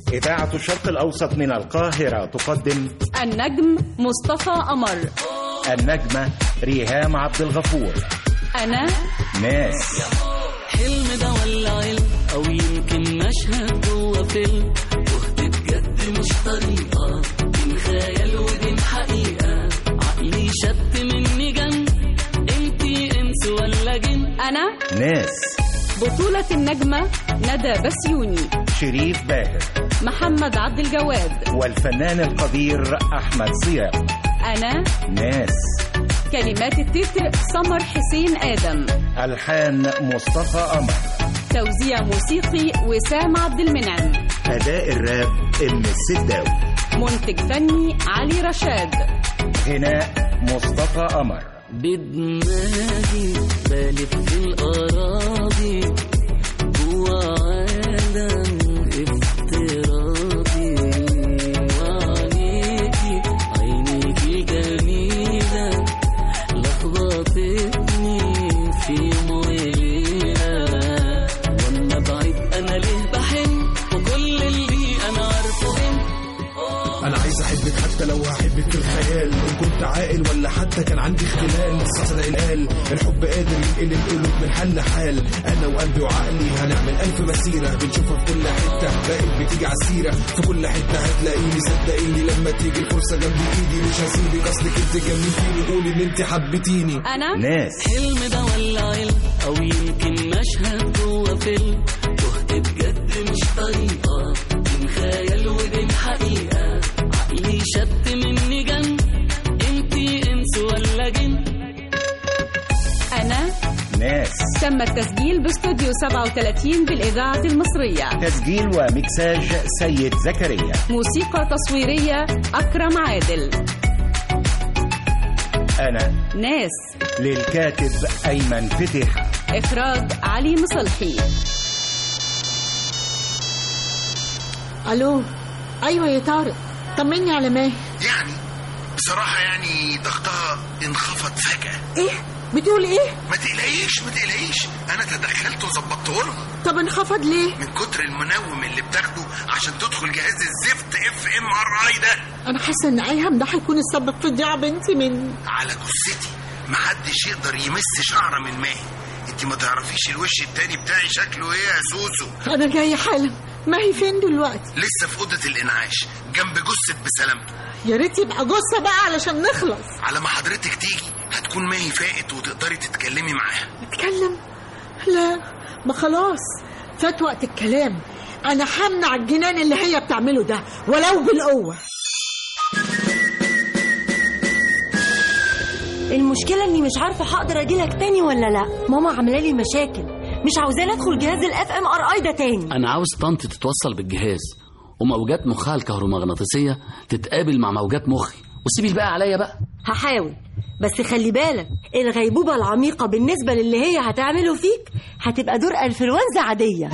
إذاعة الشرق الأوسط من القاهرة تقدم النجم مصطفى قمر النجمة ريهام عبد الغفور أنا ناس حلم ده ولا علم او يمكن مشهد جوه فيلم تهت بجد مش طريقه بين خيال وبين حقيقه عقلي شد مني جن انتي انس ولا جن أنا ناس بطولة النجمة ندى بسيوني شريف باهر محمد عبد الجواد والفنان القدير أحمد صيام أنا ناس كلمات التتر سمر حسين آدم ألحان مصطفى قمر توزيع موسيقي وسام عبد المنعم أداء الراب إم السداوي منتج فني علي رشاد غناء مصطفى قمر بدماغي بلف في الأراضي جوا عالم افتراضي وعليكي عينيكي جميلة لخبطتني في مويلة وانا بعيد انا ليه بحن وكل اللي انا عارفه انت انا عايز احبك حتى لو هحبك في الخيال ان كنت عاقل ولا حتى كان عندي اختلال بس صدق القال الحب قادر ينقل القلوب من حل لحال انا وقلبي وعقلي هنعمل الف مسيره بنشوفها في كل حته بقت بتيجي على السيره في كل حته هتلاقيني صدقيني لما تيجي الفرصه جنب ايدي مش هسيبك اصلك انت جننتيني قولي ان انت حبيتيني أنا ناس حلم ده ولا علم او يمكن مشهد جوه فيلم تهت بجد مش طريقه بين خيال وبين حقيقه عقلي شد مني جن انتي انس ولا جن أنا ناس تم التسجيل باستوديو 37 بالإذاعة المصرية تسجيل ومكساج سيد زكريا موسيقى تصويرية أكرم عادل أنا ناس للكاتب أيمن فتيحة إخراج علي مصلحي الو ايوه يا طارق طمني على ماهي يعني بصراحة يعني ضغطها انخفض فجأة ايه بتقول ايه ما تقلقيش ما تقلقيش أنا تدخلت وظبطته لها طب انخفض ليه من كتر المنوم اللي بتاخده عشان تدخل جهاز الزفت اف ام ار اي ده انا حاسه ان ايهم ده هيكون السبب في ضياع بنتي مني على جثتي محدش يقدر يمس شعرة من ماهي انت ما تعرفيش الوش التاني بتاعي شكله ايه يا سوسو انا جايه حالا ماهي فين دلوقتي لسه في أوضة الإنعاش جنب جثة بسلامته يا ريت يبقى جثه بقى علشان نخلص على ما حضرتك تيجي هتكون ماهي فاقت وتقدري تتكلمي معاها اتكلم لا ما خلاص فات وقت الكلام انا همنع الجنان اللي هي بتعمله ده ولو بالقوه المشكلة اني مش عارفة هقدر اجيلك تاني ولا لا ماما عاملة لي مشاكل مش عاوزاني ادخل جهاز الاف ام ار اي ده تاني انا عاوز طنط تتوصل بالجهاز وموجات مخها الكهرومغناطيسيه تتقابل مع موجات مخي وسيبي الباقي عليا بقى هحاول بس خلي بالك الغيبوبة العميقة بالنسبة للي هي هتعمله فيك هتبقى دور انفلونزا عادية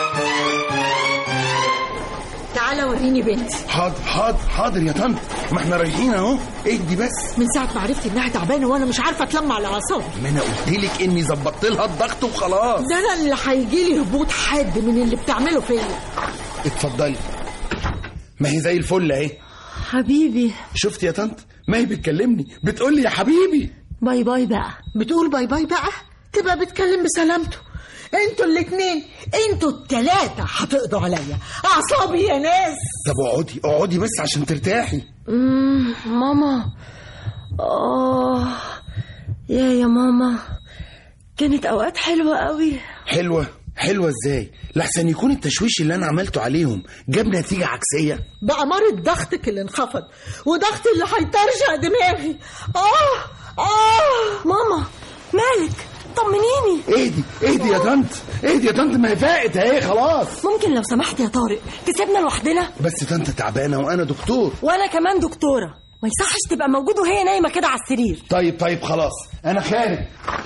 تعالى وريني بنتي حاضر حاضر حاضر يا طنط ما احنا رايحين اهو اهدي بس من ساعه ما عرفت انها تعبانه وانا مش عارفه اتلم على اعصابي ما انا قلت لك اني ظبطت لها الضغط وخلاص ده انا اللي هيجي لي هبوط حاد من اللي بتعمله فيا اتفضلي ما هي زي الفل اهي حبيبي شفت يا طنط ما هي بتكلمني بتقول لي يا حبيبي باي باي بقى بتقول باي باي بقى تبقى بتكلم بسلامته انتوا الاتنين انتوا التلاتة هتقضوا عليا اعصابي يا ناس طب اقعدي اقعدي بس عشان ترتاحي مم، ماما اه يا يا ماما كانت اوقات حلوة قوي حلوه حلوه ازاي لحسن يكون التشويش اللي انا عملته عليهم جاب نتيجه عكسيه بقى مرض ضغطك اللي انخفض وضغط اللي هيطرشق دماغي اه اه ماما مالك طمنيني اهدي اهدي يا طنط اهدي يا طنط ما هي فاقت اهي خلاص ممكن لو سمحت يا طارق تسيبنا لوحدنا بس طنط تعبانه وانا دكتور وانا كمان دكتورة ما يصحش تبقى موجود وهي نايمة كده على السرير طيب طيب خلاص انا خارج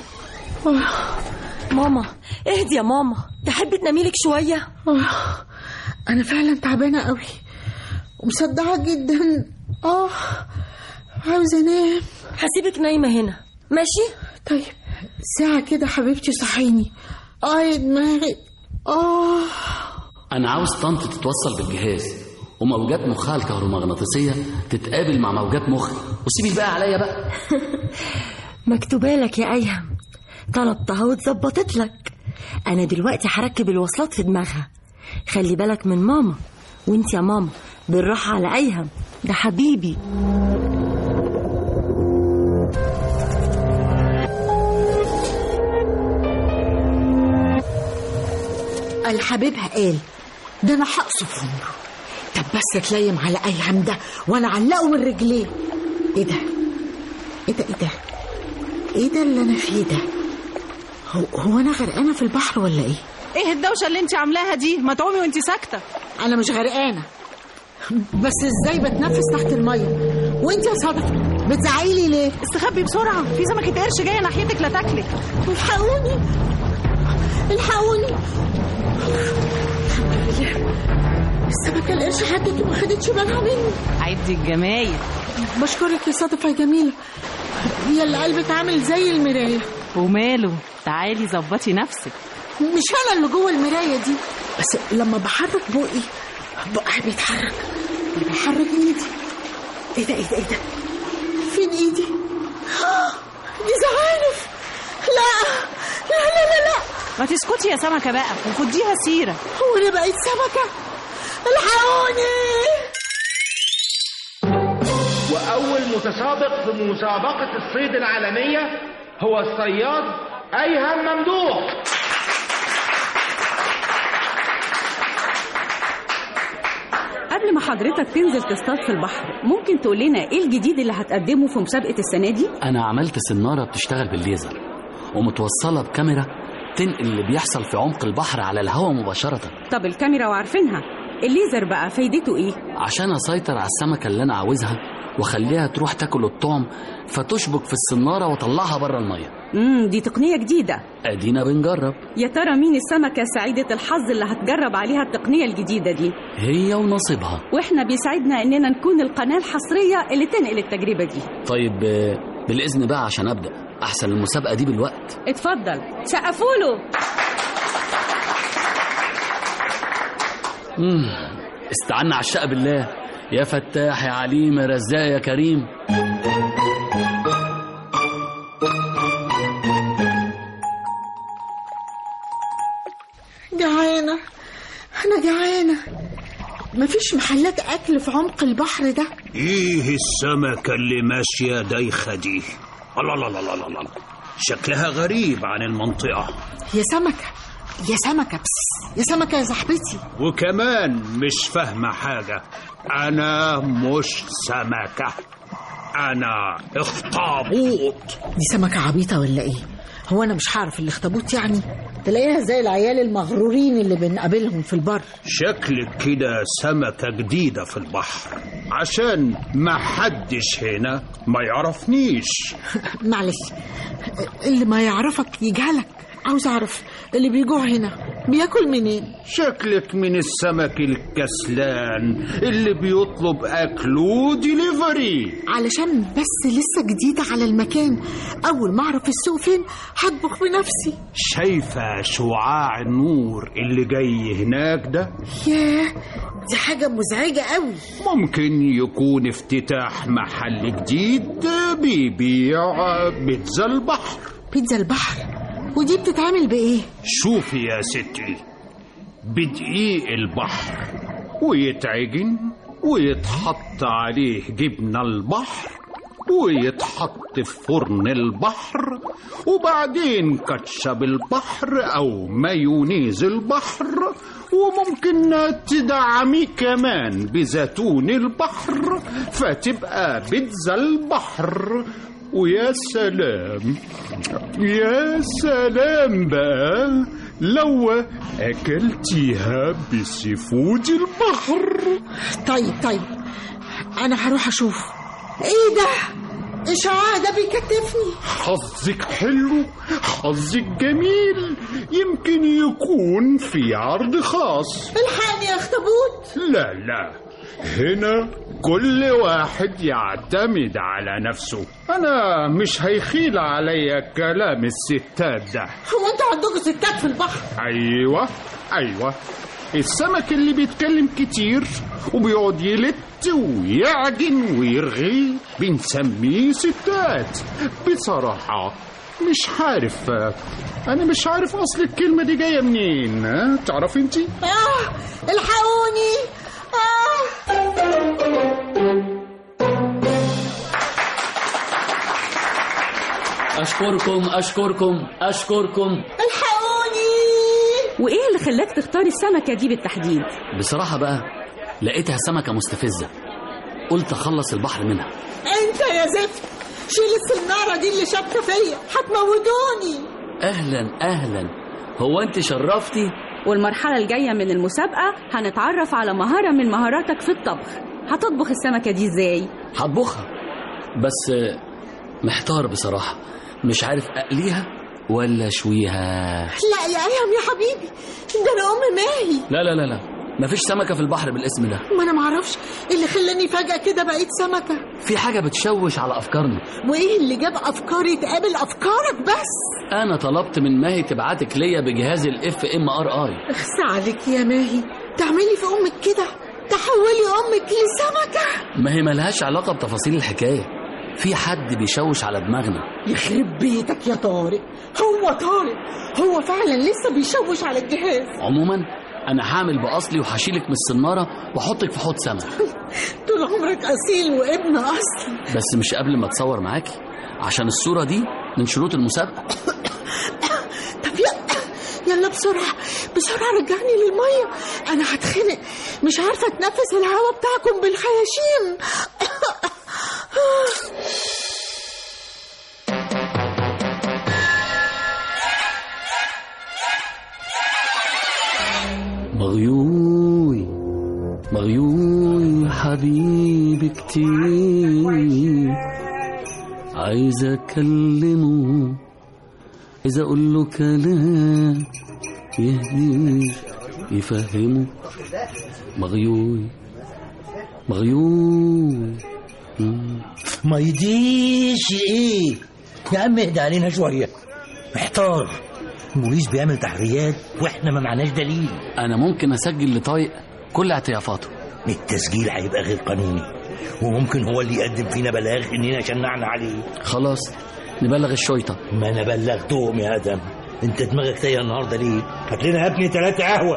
ماما اهدي يا ماما تحبي تنامي لك شوية آه، انا فعلا تعبانه قوي ومصدعه جدا اه عاوزه انام هسيبك نايمة هنا ماشي طيب ساعه كده حبيبتي صحيني اه يا دماغي اه انا عاوز طنط تتوصل بالجهاز وموجات مخها الكهرومغناطيسيه تتقابل مع موجات مخي وسيب الباقي عليا بقى مكتوبة لك يا أيهم طلبتها واتظبطت لك أنا دلوقتي هركب الوصلات في دماغها خلي بالك من ماما وانت يا ماما بالراحة على أيهم ده حبيبي الحبيبها قال ده انا هقصف عمره طب بس تلايم على ايهم ده وانا علقه من رجليه ايه ده ايه ده ايه ده ايه ده اللي انا فيه ده هو, هو انا غرقانه في البحر ولا ايه ايه الدوشه اللي انت عاملاها دي ما تقومي وانت ساكته انا مش غرقانه بس ازاي بتنفس تحت الميه وانت يا صدقه بتزعقي لي ليه استخبي بسرعه في سمكه قرش جايه ناحيتك لا تاكلك الحقوني الحقوني السمكه القرش حدت وما خدتش بالها مني عدي الجمايل بشكرك يا صدفه يا جميله هي اللي قلبك عامل زي المرايه وماله تعالي ظبطي نفسك مش انا اللي جوه المرايه دي بس لما بحرك بقي بقي بيتحرك اللي بحرك ايدي ايه ده ايه ده ايه ده فين ايدي دي زعانف لا لا لا لا لا ما تسكتي يا سمكه بقى وخديها سيره هو انا بقيت سمكه الحقوني وأول متسابق في مسابقة الصيد العالمية هو الصياد أيهم ممدوح قبل ما حضرتك تنزل تصطاد في البحر ممكن تقول لنا ايه الجديد اللي هتقدمه في مسابقه السنه دي انا عملت سناره بتشتغل بالليزر ومتوصله بكاميرا تنقل اللي بيحصل في عمق البحر على الهواء مباشره طب الكاميرا وعارفينها الليزر بقى فايدته ايه عشان اسيطر على السمكه اللي انا عاوزها واخليها تروح تاكل الطعم فتشبك في السناره واطلعها بره الميه امم دي تقنيه جديده ادينا بنجرب يا ترى مين السمكه سعيده الحظ اللي هتجرب عليها التقنيه الجديده دي هي ونصيبها واحنا بيسعدنا اننا نكون القناه الحصريه اللي تنقل التجربه دي طيب آه، بالاذن بقى عشان ابدا احسن المسابقه دي بالوقت اتفضل سقفوا له مم. استعنا على الشقة بالله يا فتاح يا عليم يا رزاق يا كريم جعانه انا جعانه مفيش محلات اكل في عمق البحر ده ايه السمكة اللي ماشية دايخة دي الله الله الله الله الله شكلها غريب عن المنطقة يا سمكه يا سمكه بس يا سمكه يا صاحبتي وكمان مش فاهمة حاجة أنا مش سمكة أنا اخطابوط دي سمكه عبيطه ولا ايه هو انا مش هعرف الاخطبوط يعني تلاقيها زي العيال المغرورين اللي بنقابلهم في البر شكلك كده سمكة جديدة في البحر عشان ما حدش هنا ما يعرفنيش معلش اللي ما يعرفك يجهلك عاوز اعرف اللي بيجوع هنا بياكل منين شكلك من السمك الكسلان اللي بيطلب أكله ديليفري علشان بس لسه جديدة على المكان أول ما أعرف السوق فين هطبخ بنفسي شايفة شعاع النور اللي جاي هناك ده ياه دي حاجة مزعجة قوي ممكن يكون افتتاح محل جديد بيبيع بيتزا البحر بيتزا البحر ودي بتتعمل بإيه؟ شوفي يا ستي بدقيق البحر ويتعجن ويتحط عليه جبنة البحر ويتحط في فرن البحر وبعدين كاتشب البحر أو مايونيز البحر وممكن تدعمي كمان بزيتون البحر فتبقى بيتزا البحر ويا سلام يا سلام بقى لو أكلتيها بسيفود البحر طيب طيب أنا هروح أشوف إيه ده؟ الشعاع ده بيكتفني حظك حلو حظك جميل يمكن يكون في عرض خاص الحقني يا اخطبوط لا لا هنا كل واحد يعتمد على نفسه أنا مش هيخيل عليا كلام الستات ده هو أنتوا عندكم ستات في البحر أيوة أيوة السمك اللي بيتكلم كتير وبيقعد يلت ويعجن ويرغي بنسميه ستات بصراحة مش عارف أنا مش عارف أصل الكلمة دي جاية منين ها؟ تعرف انتي؟ آه الحقوني آه أشكركم أشكركم أشكركم الحقوني وايه اللي خلاك تختار السمكه دي بالتحديد بصراحة بقى لقيتها سمكة مستفزة قلت أخلص البحر منها انت يا زفت شيل السنارة دي اللي شابكة فيا هتموتوني أهلا أهلا هو أنت شرفتي والمرحله الجايه من المسابقه هنتعرف على مهاره من مهاراتك في الطبخ هتطبخ السمكه دي ازاي هطبخها بس آه، محتار بصراحة مش عارف أقليها ولا أشويها لا يا ايهم يا حبيبي ده انا ام ماهي لا لا لا لا مفيش سمكة في البحر بالاسم ده ما انا معرفش اللي خلاني فجأة كده بقيت سمكة في حاجة بتشوش على أفكارنا وايه اللي جاب افكاري تقابل افكارك بس أنا طلبت من ماهي تبعتك ليا بجهاز الاف ام ار اي اخس عليك يا ماهي تعملي في امك كده تحولي امك لسمكة ما هي ملهاش علاقة بتفاصيل الحكاية في حد بيشوش على دماغنا يخرب بيتك يا طارق هو طارق هو فعلا لسه بيشوش على الجهاز عموما أنا هعمل بأصلي وهشيلك من السنارة وأحطك في حوض سمك طول عمرك اصيل وابن اصل بس مش قبل ما أتصور معاكي عشان الصورة دي من شروط المسابقة طب يلا يلا بسرعة بسرعة رجعني للمية أنا هتخنق مش عارفة أتنفس الهواء بتاعكم بالخياشيم مغيوي مغيوي حبيبي كتير عايز اكلمه عايز اقول له كلام يهديه يفهمه مغيوي مغيوي مم. ما يديش ايه يا عم اهدى علينا شويه محتار الموريس بيعمل تحريات واحنا ما معناش دليل انا ممكن اسجل لطايق كل اعترافاته التسجيل هيبقى غير قانوني وممكن هو اللي يقدم فينا بلاغ اننا شنعنا عليه خلاص نبلغ الشويطه ما انا بلغتهم يا ادم انت دماغك تايه النهارده ليه هات لنا يا ابني ثلاثه قهوه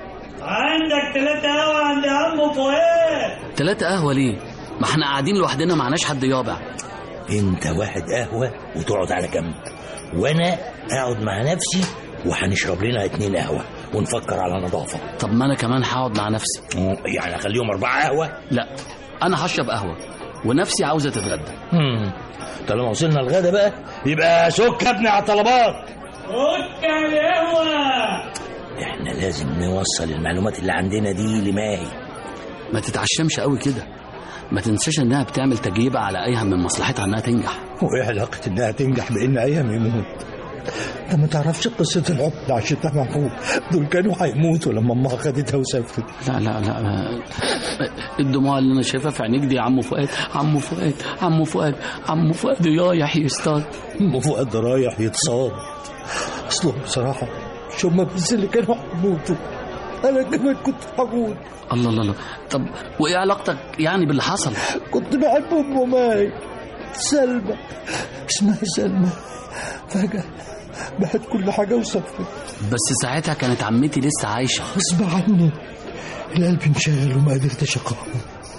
عندك ثلاثه قهوه عند عمو فؤاد تلاتة قهوة ليه؟ ما احنا قاعدين لوحدنا معناش حد يابع انت واحد قهوه وتقعد على جنب وانا اقعد مع نفسي وهنشرب لنا اتنين قهوه ونفكر على نظافه طب ما انا كمان هقعد مع نفسي يعني اخليهم اربعه قهوه لا انا هشرب قهوة ونفسي عاوزة تتغدى امم طالما وصلنا الغدا بقى يبقى سك يا ابني على الطلبات سك على القهوه احنا لازم نوصل المعلومات اللي عندنا دي لماهي ما تتعشمش قوي كده ما تنساش انها بتعمل تجربة على ايهم من مصلحتها انها تنجح وايه علاقه انها تنجح بان ايام يموت انت ما تعرفش قصه الحب اللي عشتها محمود دول كانوا هيموتوا لما امها خدتها وسافرت لا لا لا ما- الدموع اللي انا شايفها في عينيك دي يا عمو فؤاد عمو فؤاد عمو فؤاد عمو فؤاد رايح يصطاد ام فؤاد ده رايح يتصاد اصلهم بصراحه مش هم بس اللي كانوا هيموتوا انا كمان كنت هموت الله الله الله طب وايه علاقتك يعني باللي حصل كنت بحب ام ماي سلمى اسمها سلمى فجاه بقت كل حاجه وسافرت بس ساعتها كانت عمتي لسه عايشة غصب عني القلب انشغل وما قدرتش اقاوم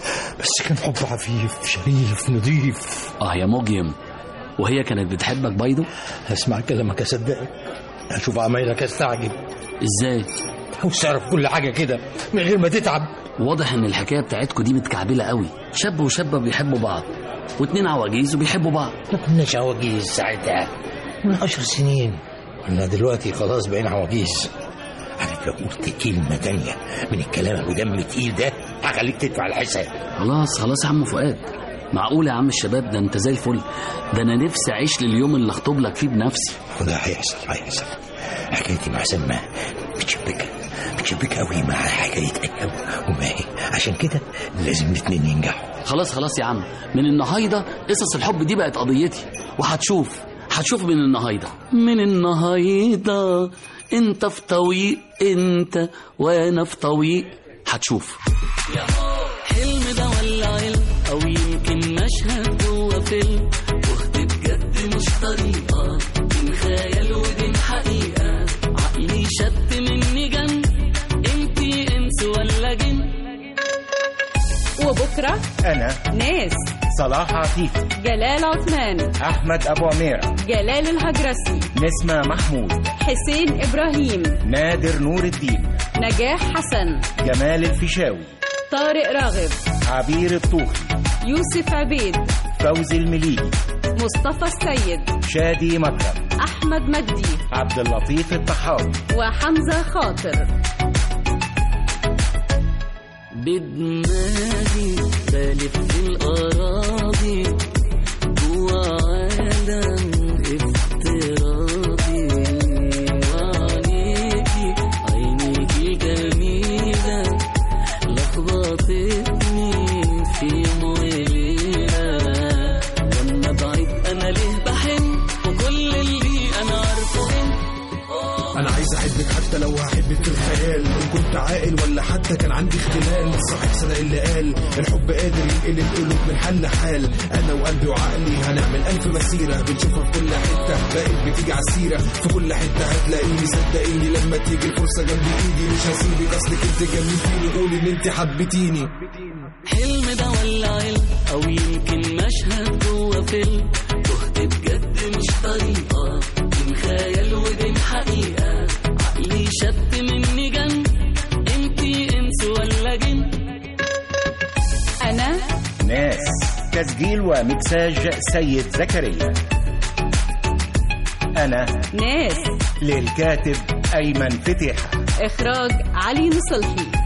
بس كان حب عفيف شريف نظيف اه يا مجيم وهي كانت بتحبك بايدو هسمع كلامك اصدقك اشوف عمايلك استعجب ازاي عاوز تعرف كل حاجه كده من غير ما تتعب واضح ان الحكايه بتاعتكوا دي متكعبله قوي شاب وشابه بيحبوا بعض واتنين عواجيز وبيحبوا بعض ما كناش عواجيز ساعتها من عشر سنين احنا دلوقتي خلاص بقينا عواجيز عارف لو قلت كلمة تانية من الكلام ابو دم تقيل ده هخليك تدفع الحساب خلاص خلاص يا عم فؤاد معقول يا عم الشباب ده انت زي الفل ده انا نفسي اعيش لليوم اللي اخطب لك فيه بنفسي وده هيحصل هيحصل حكايتي مع سلمى متشبكة متشبكة قوي مع حكاية أيام وماهي عشان كده لازم الاتنين ينجحوا خلاص خلاص يا عم من النهايده قصص الحب دي بقت قضيتي وهتشوف هتشوف من النهايده من النهايده انت في طويق انت وانا في طويق هتشوف حلم ده ولا علم او يمكن مشهد جوه فيلم تهت بجد مش طريقة بين خيال وبين حقيقة عقلي شت مني جن انتي انس ولا جن وبكرة أنا ناس صلاح عفيفي جلال عثمان أحمد أبو عميرة جلال الهجرسي نسمة محمود حسين إبراهيم نادر نور الدين نجاح حسن جمال الفيشاوي طارق راغب عبير الطوخي يوسف عبيد فوزي المليجي مصطفى السيد شادي مكرم أحمد مجدي عبد اللطيف الطحاوي وحمزة خاطر بدماغي بلف في الأراضي جوا عالم افتراضي وعليكي عينيكي جميلة لخبطتني في يوم وليلة لما بعيد أنا ليه بحن وكل اللي أنا عارفه إن انا عايز احبك حتى لو هحبك في الخيال ان كنت عاقل ولا حتى كان عندي اختلال صاحب صدق اللي قال الحب قادر ينقل القلوب من حل لحال انا وقلبي وعقلي هنعمل الف مسيره بنشوفها في كل حته بقت بتيجي على السيره في كل حته هتلاقيني صدقيني لما تيجي الفرصه جنب ايدي مش هسيبك اصلك انت جننتيني قولي ان انت حبيتيني حلم ده ولا علم او يمكن مشهد جوه فيلم تهت بجد مش طريقة بين خيال وبين حقيقة عقلي شت مني جن انتي انس ولا جن أنا ناس تسجيل ومكساج سيد زكريا أنا ناس للكاتب أيمن فتيحة إخراج علي نصلحي